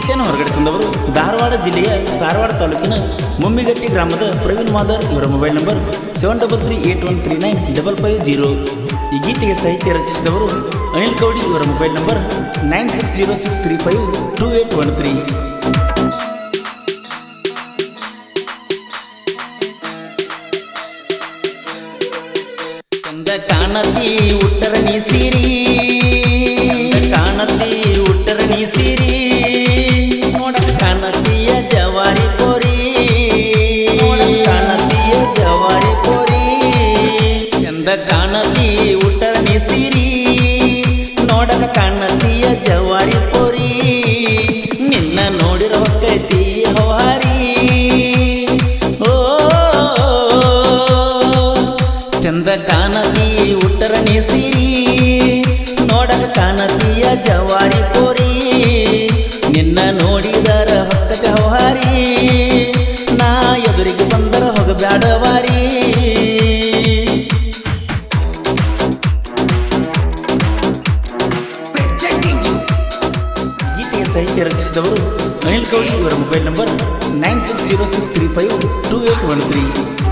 ಗೀತೆಯನ್ನು ಹೊರಗಡೆ ತಂದವರು ಧಾರವಾಡ ಜಿಲ್ಲೆಯ ಸಾರವಾಡ ತಾಲೂಕಿನ ಮುಮ್ಮಿಗಟ್ಟಿ ಗ್ರಾಮದ ಪ್ರವೀಣ್ ಮಾದರ್ ಇವರ mobile number seven double three eight one three nine double five zero ಈ ಗೀತೆಗೆ ಸಾಹಿತ್ಯ ರಚಿಸಿದವರು ಅನಿಲ್ ಕೌಡಿ ಇವರ mobile number nine six zero six three five two eight one three ಚಂದ ಕಾಣತಿ ಉಟ್ಟರ ನೀ ಸೀರಿ ಚಂದ ಕಾಣತಿ ಉಟ್ಟರ ನೀ ಸೀರಿ ನೋಡಕ ಕಾಣತಿಯ ಜವಾರಿ ಪೋರಿ ನೋಡಕ ಕಾಣತಿಯ ಜವಾರಿ ಪೋರಿ ಚಂದ ಕಾಣತಿ ಉಟ್ಟರ ನೀ ಸೀರಿ ನೋಡಕ ಕಾಣತಿಯ ಜವಾರಿ ಪೋರಿ ನಿನ್ನ ನೋಡಿರೋ ಹೊಕ್ಕೈತಿ ಹವಾರಿ ಓ ಚಂದ ಕಾಣತಿ ಉಟ್ಟರ ನೀಸಿರಿ ನೋಡಕ ಕಾಣತಿಯ ಜವಾರಿ ಪೋರಿ ನಿನ್ನ ನೋಡಿದರ ಹೊಕ್ಕತೆ ಹವಾರಿ ನಾ ಎದುರಿಗೆ ಬಂದರ ಹೋಗಬ್ಯಾಡವಾರಿ ಗೀತೆಗೆ ಸಾಹಿತ್ಯ ರಚಿಸಿದವರು ಅನಿಲ್ ಕೌಡಿ ಇವರ mobile number nine six zero six three five two eight one three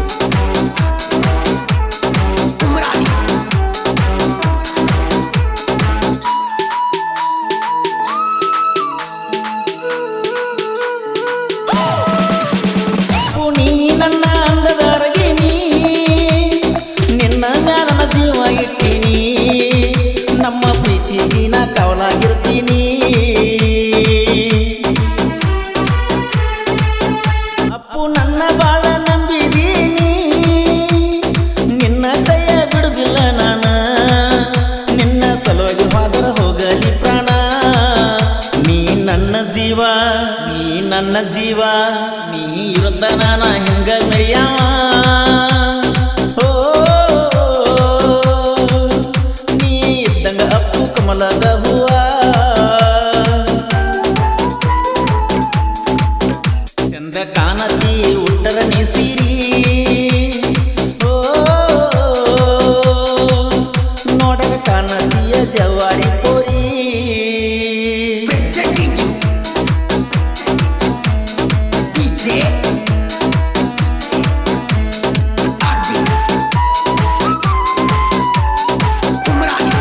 ನೀ ನನ್ನ ಅಂದದ ರಗಿನಿ ನಿನ್ನ ಮ್ಯಾಲನ ಜೀವ ಇಟ್ಟಿನಿ ನಮ್ಮ ಪ್ರೀತಿಗೆ ನಾ ಕವಲಾಗಿರ್ತೀನಿ ಅಪ್ಪು ನನ್ನ ಬಾಳ ನಂಬಿದೀನಿ ನಿನ್ನ ಕೈಯ ಬಿಡುದಿಲ್ಲ ನಾನ ನಿನ್ನ ಸಲುವಾಗಿ ಹೋದರ ಹೋಗಲಿ ಪ್ರಾಣ ನೀ ನನ್ನ ಜೀವ ನೀ ನನ್ನ ಜೀವ ನೀ ಇರುತ್ತ ನಾನ ಹಿಂಗ ಮೆರಿಯಾವ ಓ ನೀ ಇದ್ದಂಗ ಅಪ್ಪು ಕಮಲದ ಹೂವ ಚಂದ ಕಾಣತಿ ಉಟ್ಟರ ನೀ ಸೀರಿ ಓ ನೋಡಕ ಕಾಣತಿಯ ಜವಾರಿ ಪೋರಿ Presenting you DJ Arvind Umrani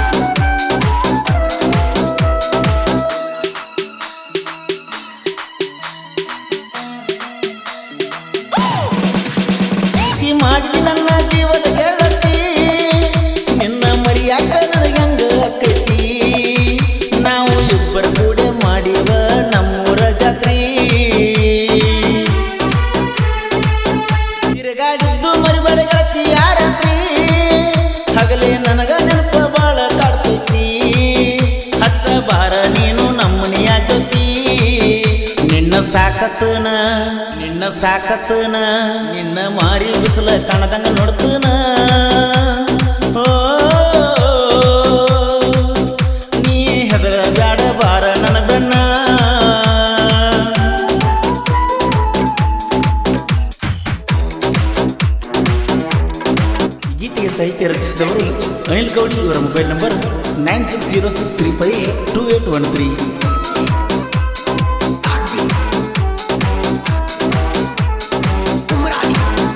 ಪ್ರೀತಿ ಮಾಡಿದಿ ನನ್ನ ಜೀವದ ಗೆಳತಿ ನಿನ್ನ ಮರಿಯಾಕ ನನಗಂಗ ಅಕ್ಕೈತಿ ನಾವು ಇಬ್ಬರ ಕೂಡ ಮಾಡಿವ ನಮ್ಮೂರ ಜಾತ್ರಿ ತಿರುಗಾಡಿದ್ದು ಮರಿಬೇಡ ಗೆಳತಿ ಯಾರತ್ರಿ ಹಗಲೇ ನನಗ ನೆನಪ ಬಾಳ ಕಾಡ್ತೈತಿ ಹಚ್ಚ ಬಾರ ನೀನು ನಮ್ಮನೆಯ ಜೊತಿ ನಿನ್ನ ಸಾಕತ್ತನ ನಿನ್ನ ಸಾಕತ್ತನ ನಿನ್ನ ಮಾರಿ ಬಿಸಿಲ ಕಾಣದಂಗ ನೋಡ್ತನ ಓ ನೀ ಹೆದರ ಬ್ಯಾಡ ಬಾರ ನನ್ನ ಬೆನ್ನ ಗೀತೆಗೆ ಸಾಹಿತ್ಯ ರಚಿಸಿದವರು ಅನಿಲ್ ಕೌಡಿ ಇವರ mobile number nine six zero six three five two eight one three Arvind Umrani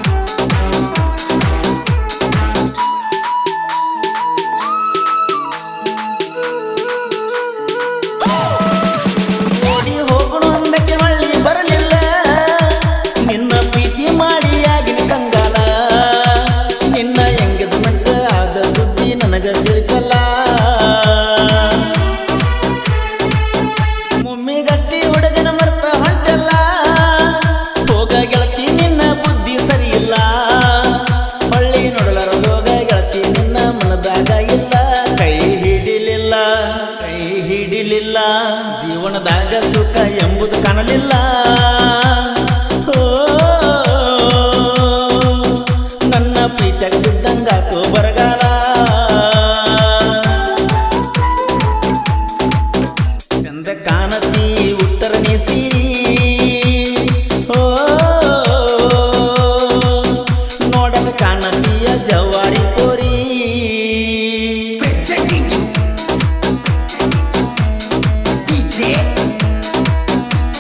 ಓಡಿ ಹೋಗೋಣ ಅಂದಕ್ಕೆ ಮಳ್ಳಿ ಬರಲಿಲ್ಲ ನಿನ್ನ ಪ್ರೀತಿ ಮಾಡಿ ಆಗಿನ ಕಂಗಾಲ ನಿನ್ನ ಎಂಗೇಜ್ಮೆಂಟ್ ಆದ ಸುದ್ದಿ ನನಗ ತಿಳಿತಲ್ಲ ಮುಮ್ಮಿಗಟ್ಟಿ ಹುಡುಗನ ಮರ್ತ ಹೊಂಟಲ್ಲ ಹೋಗ ಗೆಳತಿ ನಿನ್ನ ಬುದ್ಧಿ ಸರಿಯಿಲ್ಲ ಹೊಳ್ಳಿ ನೋಡಲಾರ ಹೋಗ ಗೆಳತಿ ನಿನ್ನ ಮನದಾಗ ಇಲ್ಲ ಕೈ ಹಿಡಿಲಿಲ್ಲ ಕೈ ಹಿಡಿಲಿಲ್ಲ ಜೀವನದಾಗ ಸುಖ ಎಂಬುದು ಕಾಣಲಿಲ್ಲ ಓ, ನನ್ನ ಪ್ರೀತಿಯಾಗ ಬಿದ್ದಂಗಾತು ಬರಗಾಲ ಚಂದ ಕಾಣತಿ ಉತ್ತರ ನೀ ಸೀರಿ ಓ ನೋಡಕ ಕಾಣತಿಯ ಜವಾರಿ ಕೋರಿ Presenting you DJ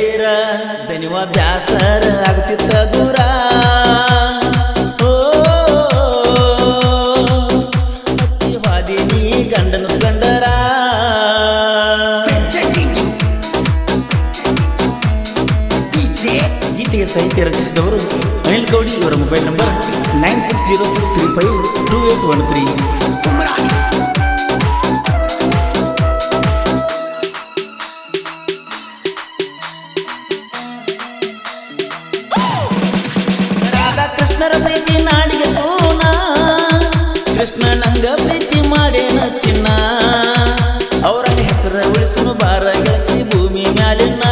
ಬೇರ ದನಿವ ಬ್ಯಾಸರ ಆಗ್ತಿತ್ತ ದೂರ ಓ ಹತ್ತಿ ನೀ ಗಂಡನ ಸ್ಕಂಡರ Presenting you. DJ ಗೀತೆಗೆ ಸಾಹಿತ್ಯ ರಚಿಸಿದವರು ಅನಿಲ್ ಗೌಡಿ ಇವರ mobile number nine six zero six three five two eight one three Umrani. Radha ಕೃಷ್ಣರ ಪ್ರೀತಿ ನಾಡಿಗೆ ಪೂನ ಕೃಷ್ಣ ನಂಗ ಪ್ರೀತಿ ಮಾಡೇನ ಚಿನ್ನ ಅವರ ಹೆಸರ ಉಳಿಸುನು ಬಾರ ಗೆಳತಿ ಭೂಮಿ ಮ್ಯಾಲಿನ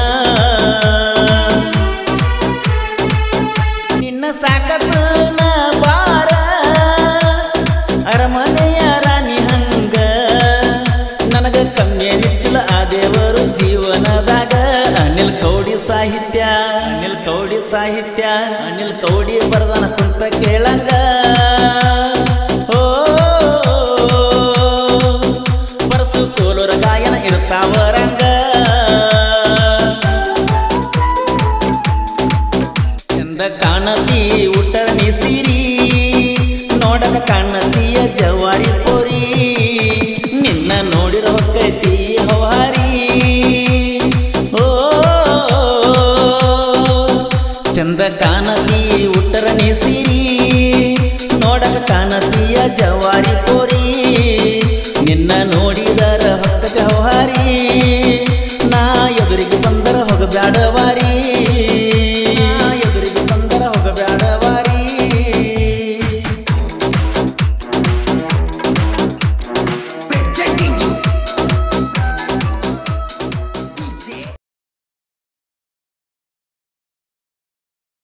ನಿನ್ನ ಸಾಕತ್ತ ಬಾರ ಅರಮನೆಯ ರಾಣಿ ಹಂಗ ನನಗ ಕಮ್ಮಿ ನಿಟ್ಟಿಲ್ಲ ಆ ದೇವರು ಜೀವನದಾಗ ಅನಿಲ್ ಕೌಡಿ ಸಾಹಿತ್ಯ ಅನಿಲ್ ಕೌಡಿ ಸಾಹಿತ್ಯ ಅನಿಲ್ ಕೌಡಿ ಬರದನ ಕುಂತ ಕೇಳಂಗ ಓ ಪರಸು ಕೋಲೂರ ಗಾಯನ ಇರ್ತಾವರಂಗ ಚಂದ ಕಾಣತಿ ಊಟರ ನೀ ಸೀರಿ